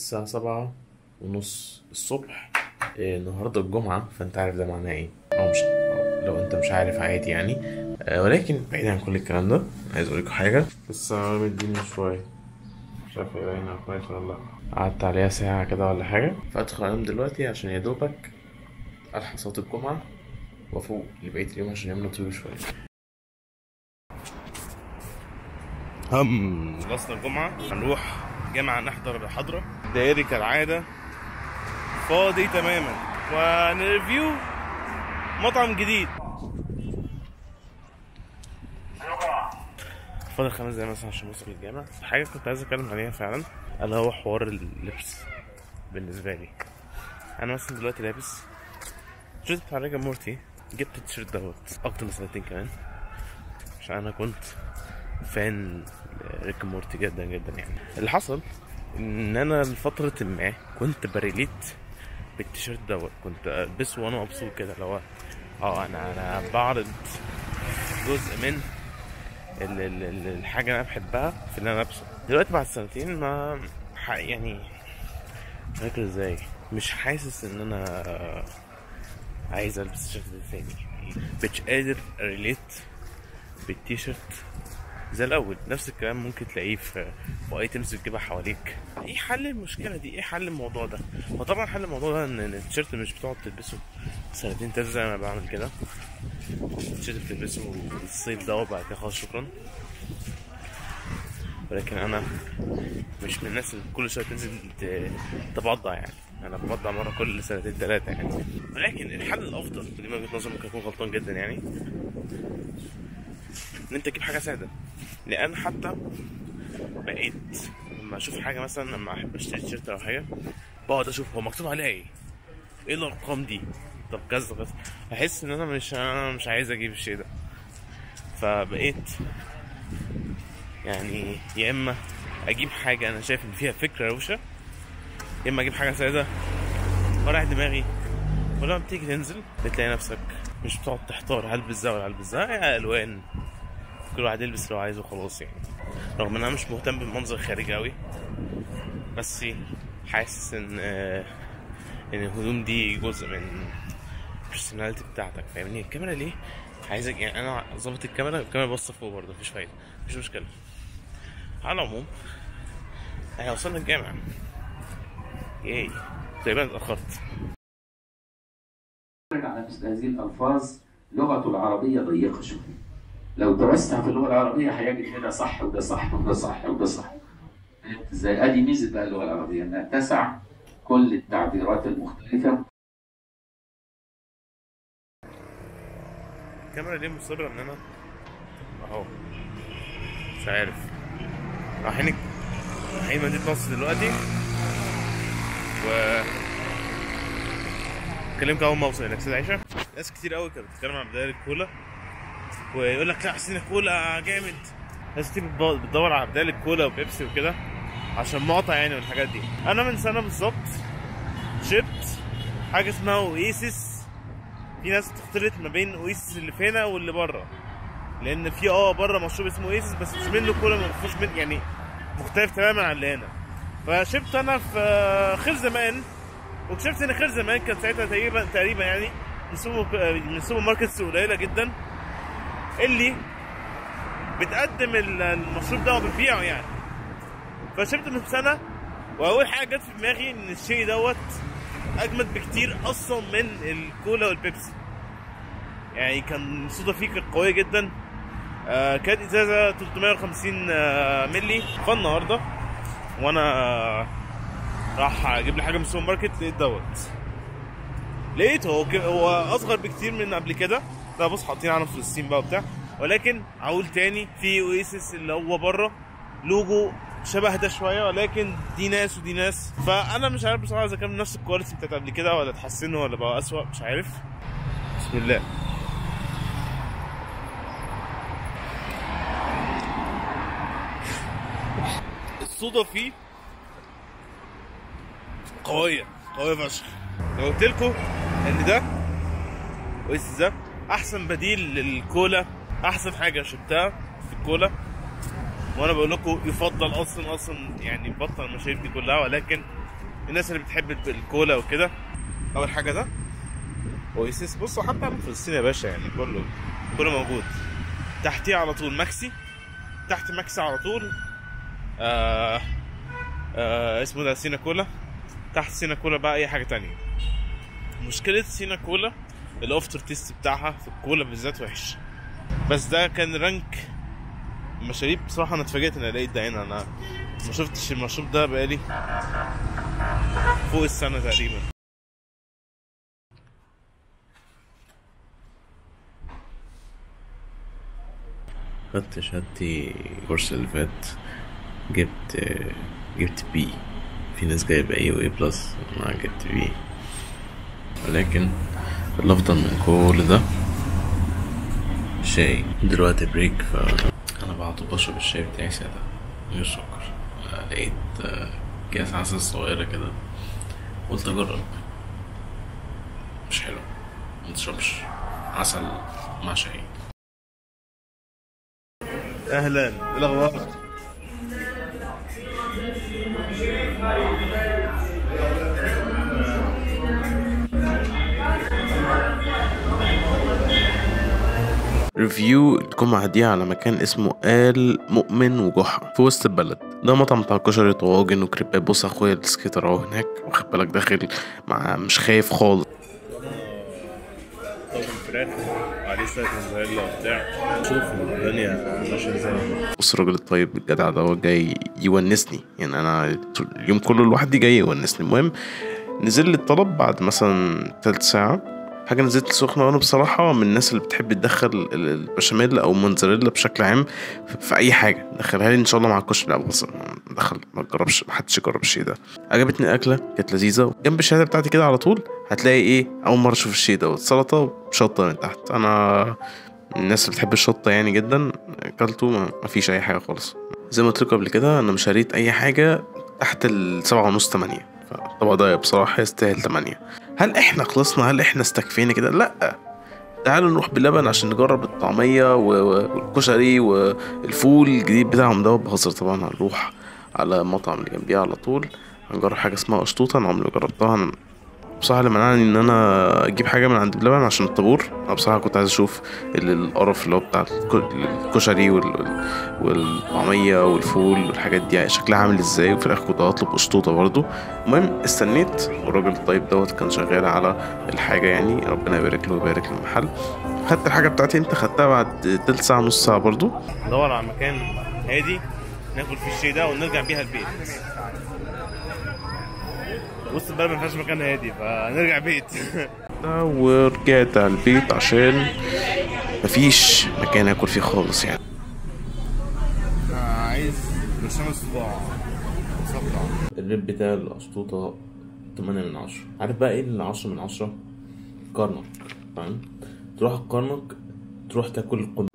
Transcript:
الساعة سبعة ونص الصبح إيه، النهاردة الجمعة فأنت عارف ده معناه إيه أو مش لو أنت مش عارف عادي يعني آه، ولكن بعيد عن كل الكلام ده عايز أوريكم حاجة الساعة مديني شوية مش عارف هي باينة كويس ولا لأ قعدت عليها ساعة كده ولا حاجة فأدخل أنام دلوقتي عشان يا دوبك ألحق صلاة الجمعة وأفوق لبقية اليوم عشان يومنا طويل شوية هم خلصنا الجمعة هنروح جامعة نحضر الحضرة دايري كالعادة فاضي تماما ونريفيو مطعم جديد فاضل خمس دقايق مثلا عشان نوصل الجامع حاجة كنت عايز اتكلم عليها فعلا الا هو حوار اللبس بالنسبة لي انا مثلا دلوقتي لابس تيشيرت بتاع ريجا مورتي جبت التيشيرت دوت اكتر من سنتين كمان عشان انا كنت فان ريك مورتي جدا جدا يعني اللي حصل ان انا لفترة ما كنت بريليت بالتيشيرت دوت كنت البسه وانا مبسوط كده اللي هو اه انا انا بعرض جزء من ال- ال- ال- الحاجة اللي انا بحبها في اللي انا لابسه دلوقتي بعد سنتين ما ح- يعني مش فاكر ازاي مش حاسس ان انا عايز البس التيشيرت ده تاني مش قادر ريليت بالتيشيرت زي الاول نفس الكلام ممكن تلاقيه في في ايتمز بتجيبها حواليك ايه حل المشكله دي ايه حل الموضوع ده وطبعا حل الموضوع ده ان إن التيشيرت مش بتقعد تلبسه سنتين تلاتة زي ما أنا بعمل كده التيشيرت بتلبسه الصيف ده وبعد كده خلاص شكرا ولكن انا مش من الناس اللي كل شويه تنزل ت- تبضع يعني انا ببضع مره كل سنتين ثلاثه يعني ولكن الحل الافضل ودي من وجهه نظري ممكن اكون غلطان جدا يعني ان انت تجيب حاجه ساده لان حتى بقيت لما اشوف حاجه مثلا لما احب اشتري تيشيرت او حاجه بقعد اشوف هو مكتوب عليها ايه ايه الارقام دي طب كذا كذا احس ان انا مش انا مش عايز اجيب الشيء ده فبقيت يعني يا اما اجيب حاجه انا شايف ان فيها فكره روشه يا اما اجيب حاجه ساده ورايح دماغي ولما بتيجي تنزل بتلاقي نفسك مش بتقعد تحتار هلبس ده ولا هلبس ده هي الوان كل واحد يلبس اللي هو عايزه وخلاص يعني رغم ان انا مش مهتم بالمنظر الخارجي قوي بس حاسس ان آه، ان الهدوم دي جزء من البرسوناليتي بتاعتك فاهمني الكاميرا ليه عايزك يعني انا ظابط الكاميرا الكاميرا باصه فوق برضه مفيش فايده مفيش مشكله على العموم احنا وصلنا الجامع ياي تقريبا اتاخرت على مثل هذه الألفاظ لغته العربية ضيقة شوية لو توسع في اللغة العربية هيجد هنا صح وده صح وده صح وده صح فهمت ازاي؟ ادي ميزة بقى اللغة العربية انها تسع كل التعبيرات المختلفة الكاميرا ليه مصرة ان انا اهو مش عارف رايحين رايحين مدينة نصر دلوقتي و اكلمك اول ما اوصل هناك سيد عيشة ناس كتير قوي كانت بتتكلم عن بداية الكولا ويقول لك لا حسين الكولا جامد ناس كتير بتب- بتدور على بداية الكولا وبيبسي وكده عشان مقاطع يعني والحاجات دي انا من سنة بالظبط شفت حاجة اسمها اويسيس في ناس بتختلط ما بين اويسيس اللي في هنا واللي بره لان في اه بره مشروب اسمه اويسيس بس مش منه كولا ما فيهوش من يعني مختلف تماما عن اللي هنا فشفت انا في آه، خير زمان واكتشفت ان خير زمان كان ساعتها تقريبا تقريبا يعني من سوبر من سوبر ماركتس قليله جدا اللي بتقدم ال- المشروب ده وبتبيعه يعني فشربت من سنه واول حاجه جت في دماغي ان الشيء دوت اجمد بكتير اصلا من الكولا والبيبسي يعني كان الصودا فيه كانت قويه جدا آه كانت ازازه 350 آه ملي فالنهارده وانا آه راح اجيب لي حاجه من السوبر ماركت لقيت دوت لقيت هو ك- هو اصغر بكتير من قبل كده ده بص حاطين علم فلسطين بقى وبتاع ولكن عقول تاني في اويسيس اللي هو بره لوجو شبه ده شويه ولكن دي ناس ودي ناس فانا مش عارف بصراحه اذا كان نفس الكواليتي بتاعت قبل كده ولا اتحسنوا ولا بقى اسوأ مش عارف بسم الله الصودا فيه قوية قوية فشخ لو قلت لكم ان ده ويس ده احسن بديل للكولا احسن حاجة شربتها في الكولا وانا بقول لكم يفضل اصلا اصلا يعني بطل المشاريب دي كلها ولكن الناس اللي بتحب الب- الكولا وكده اول حاجه ده اويسيس بصوا حتى من فلسطين يا باشا يعني كله كله موجود تحتيه على طول ماكسي تحت ماكسي على طول آه آه اسمه ده سينا كولا تحت سينا كولا بقى اي حاجه تانية مشكله سينا كولا الافتر تيست بتاعها في الكولا بالذات وحش بس ده كان رانك مشاريب بصراحه انا اتفاجئت ان لقيت ده هنا انا ما شفتش المشروب ده بقالي فوق السنه تقريبا خدت شهادتي الكورس اللي فات جبت جبت بي في ناس جايبة اي واي بلس انا جبت بي ولكن الافضل من كل ده شاي دلوقتي بريك ف انا بعد بشرب الشاي بتاعي سادة من غير سكر لقيت كاس عسل صغيرة كده قلت اجرب مش حلو متشربش عسل مع شاي اهلا ايه الاخبار ريفيو الجمعة دي على مكان اسمه آل مؤمن وجحا في وسط البلد ده مطعم بتاع كشري طواجن وكريبات بص اخويا السكيتر اهو هناك واخد بالك داخل مع مش خايف خالص طاجن فراخ وعليه شويه موزاريلا وبتاع شوف الدنيا ماشيه ازاي بص الراجل الطيب الجدع ده هو جاي يونسني يعني انا اليوم كله لوحدي جاي يونسني المهم نزل لي الطلب بعد مثلا تلت ساعة حاجة نزلت سخنة وأنا بصراحة من الناس اللي بتحب تدخل ال- البشاميل أو الموتزاريلا بشكل عام في- في أي حاجة دخلها لي إن شاء الله مع الكشري لا بص دخل ما تجربش محدش يجرب الشيء ده عجبتني الأكلة كانت لذيذة جنب الشهادة بتاعتي كده على طول هتلاقي إيه أول مرة أشوف الشيء ده سلطة وشطة من تحت أنا من الناس اللي بتحب الشطة يعني جدا أكلته ما مفيش أي حاجة خالص زي ما قلت لكم قبل كده أنا مش هريت أي حاجة تحت السبعة ونص تمانية فالطبق ده بصراحة يستاهل تمانية هل احنا خلصنا هل احنا استكفينا كده لا تعالوا نروح بلبن عشان نجرب الطعمية و- و- والكشري والفول الجديد بتاعهم ده بهزر طبعا هنروح على المطعم اللي جنبيه على طول هنجرب حاجة اسمها قشطوطة أنا عمري ما جربتها أنا بصراحة اللي منعني إن أنا أجيب حاجة من عند بلبن عشان الطابور أنا بصراحة كنت عايز أشوف ال- القرف اللي هو بتاع الك- الكشري وال- والطعمية والفول والحاجات دي شكلها عامل ازاي وفي الآخر كنت هطلب قشطوطة برضو المهم استنيت والراجل الطيب دوت كان شغال على الحاجة يعني ربنا يبارك له ويبارك للمحل خدت الحاجة بتاعتي امتى خدتها بعد تلت ساعة نص ساعة برضو ندور على مكان هادي ناكل فيه الشاي ده ونرجع بيها البيت وسط البلد ما فيهاش مكان هادي فنرجع بيت ده ورجعت على البيت عشان مفيش مكان اكل فيه خالص يعني عايز برشام صباع صباع الريب بتاع القشطوطة 8 من 10 عارف بقى ايه اللي 10 من 10 كرنك فاهم تروح الكرنك تروح تاكل